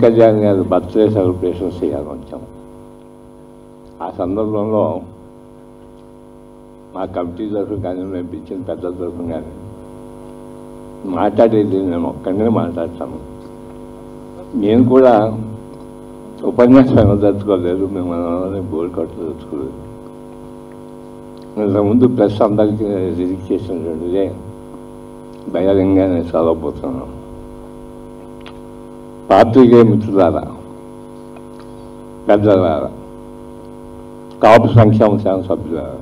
కళ్యాణ్ గారి birthday celebrations చేయాలని వచ్చాము ఆ సందర్భంలో మా కమిటీ తరఫున కానీ మేము పిలిచిన పెద్ద తరఫున కానీ మాట్లాడేది నేను ఒక్కడనే మాట్లాడతాను నేను కూడా ఉపన్యాసం అనదలుచుకోలేదు మేము మనల్ని బోర్డు కట్టదలుచుకోలేదు ముందు ప్రెస్ అందరికీ రిలీజ్ చేసినటువంటిదే బహిరంగంగా నేను చదవబోతున్నాను పాత్రికే మిత్రులారా పెద్దలారా కాపు సంక్షేమ సేవ సభ్యులారా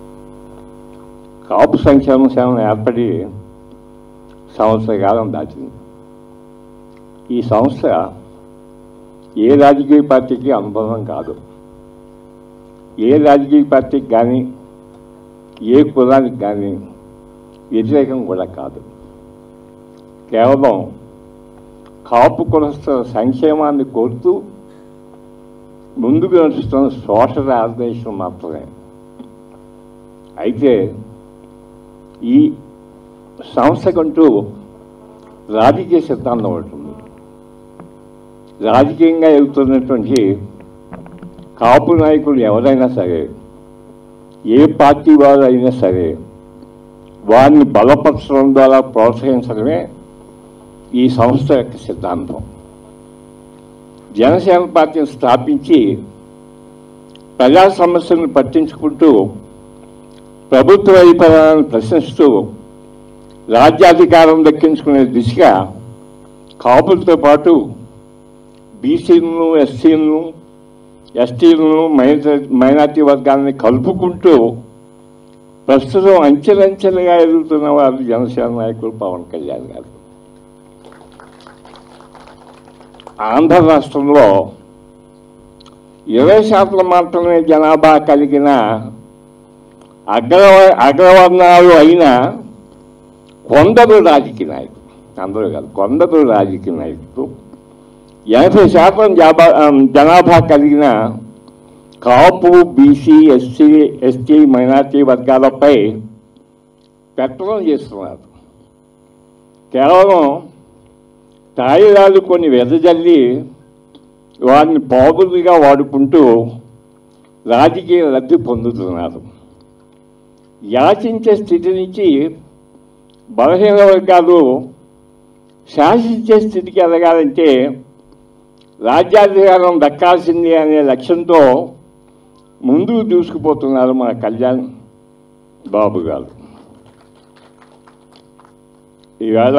కాపు సంక్షేమ సేవ ఏర్పడి సంవత్సర కాలం దాటింది ఈ సంస్థ ఏ రాజకీయ పార్టీకి అనుభవం కాదు ఏ రాజకీయ పార్టీకి కానీ ఏ కులానికి కానీ వ్యతిరేకం కూడా కాదు కేవలం కాపు కులస్తుల సంక్షేమాన్ని కోరుతూ ముందుకు నడుస్తున్న సోషల్ ఆర్గనైజేషన్ మాత్రమే అయితే ఈ సంస్థకంటూ రాజకీయ సిద్ధాంతం ఒకటి ఉంది రాజకీయంగా ఎదుగుతున్నటువంటి కాపు నాయకులు ఎవరైనా సరే ఏ పార్టీ వారు అయినా సరే వారిని బలపరచడం ద్వారా ప్రోత్సహించడమే ఈ సంస్థ యొక్క సిద్ధాంతం జనసేన పార్టీని స్థాపించి ప్రజా సమస్యలను పట్టించుకుంటూ ప్రభుత్వ వైఫల్యాలను ప్రశ్నిస్తూ రాజ్యాధికారం దక్కించుకునే దిశగా కాపులతో పాటు బీసీలను ఎస్సీలను ఎస్టీలను మైనార్టీ వర్గాలని కలుపుకుంటూ ప్రస్తుతం అంచెలంచెలుగా ఎదుగుతున్న వారు జనసేన నాయకులు పవన్ కళ్యాణ్ గారు ఆంధ్ర రాష్ట్రంలో ఇరవై శాతం మాత్రమే జనాభా కలిగిన అగ్ర అగ్రవర్ణాలు అయిన కొందరు రాజకీయ నాయకులు అందరూ కాదు కొందరు రాజకీయ నాయకులు ఎనభై శాతం జాబా జనాభా కలిగిన Kapu BC SC ST minority వర్గాలపై పెత్తనం చేస్తున్నారు కేవలం తాయిలాలు కొన్ని వెదజల్లి వారిని పాపులుగా వాడుకుంటూ రాజకీయ లబ్ధి పొందుతున్నారు యాచించే స్థితి నుంచి బలహీన వర్గాలు శాసించే స్థితికి ఎదగాలంటే రాజ్యాధికారం దక్కాల్సింది అనే లక్ష్యంతో ముందుకు దూసుకుపోతున్నారు మన కళ్యాణ్ బాబు గారు ఈవేళ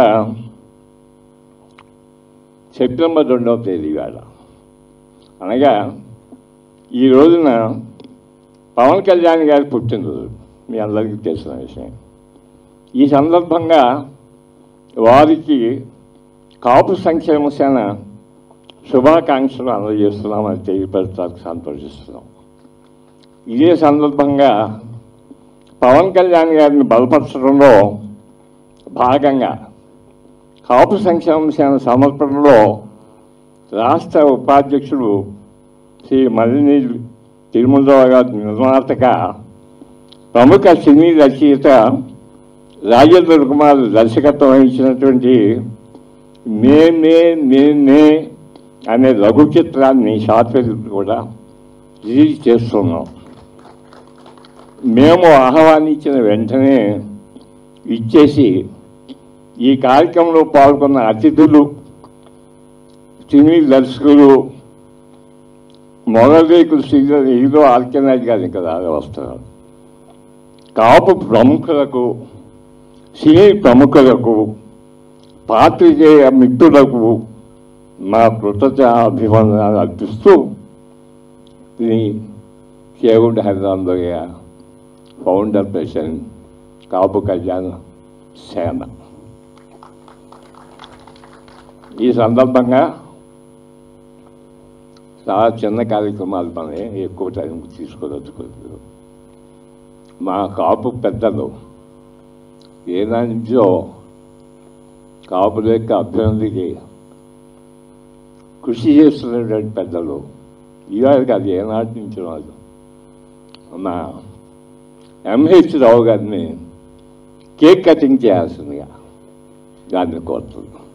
సెప్టెంబర్ రెండవ తేదీ ఇవాళ అనగా ఈ రోజున పవన్ కళ్యాణ్ గారి పుట్టినరోజు మీ అందరికీ తెలిసిన విషయం ఈ సందర్భంగా వారికి కాపు సంక్షేమ సేన శుభాకాంక్షలు అందజేస్తున్నామని తెలియపరచడానికి సంతోషిస్తున్నాం ఇదే సందర్భంగా పవన్ కళ్యాణ్ గారిని బలపరచడంలో భాగంగా కాపు సంక్షేమ సేన సమర్పణలో రాష్ట్ర ఉపాధ్యక్షుడు శ్రీ మల్లిని తిరుమలరావు గారి నిర్మాతగా ప్రముఖ సినీ రచయిత రాజేంద్ర కుమార్ దర్శకత్వం వహించినటువంటి మే మే మే మే అనే లఘు చిత్రాన్ని షార్ట్ ఫిల్మ్ కూడా రిలీజ్ చేస్తున్నాం మేము ఆహ్వానించిన వెంటనే ఇచ్చేసి ఈ కార్యక్రమంలో పాల్గొన్న అతిథులు సినీ దర్శకులు మొదలైకులు శ్రీధర్ హీరో ఆర్కెనాజ్ గారు ఇంకా రాగా వస్తున్నారు కాపు ప్రముఖులకు సినీ ప్రముఖులకు పాత్రికేయ మిత్రులకు మా కృతజ్ఞ అభివందనాలు అర్పిస్తూ ఇది కేవుడ్ హరిరాందయ్య ఫౌండర్ ప్రెసిడెంట్ కాపు కళ్యాణ సేన ఈ సందర్భంగా చాలా చిన్న కార్యక్రమాలు పని ఎక్కువ టైం తీసుకోదలుచుకోలేదు మా కాపు పెద్దలు ఏనాటి నుంచో కాపుల యొక్క అభ్యున్నతికి కృషి చేస్తున్నటువంటి పెద్దలు ఇవాళ కాదు ఏనాటి నుంచి వాళ్ళు మా ఎంహెచ్ రావు గారిని కేక్ కటింగ్ చేయాల్సిందిగా దాన్ని కోరుతున్నాను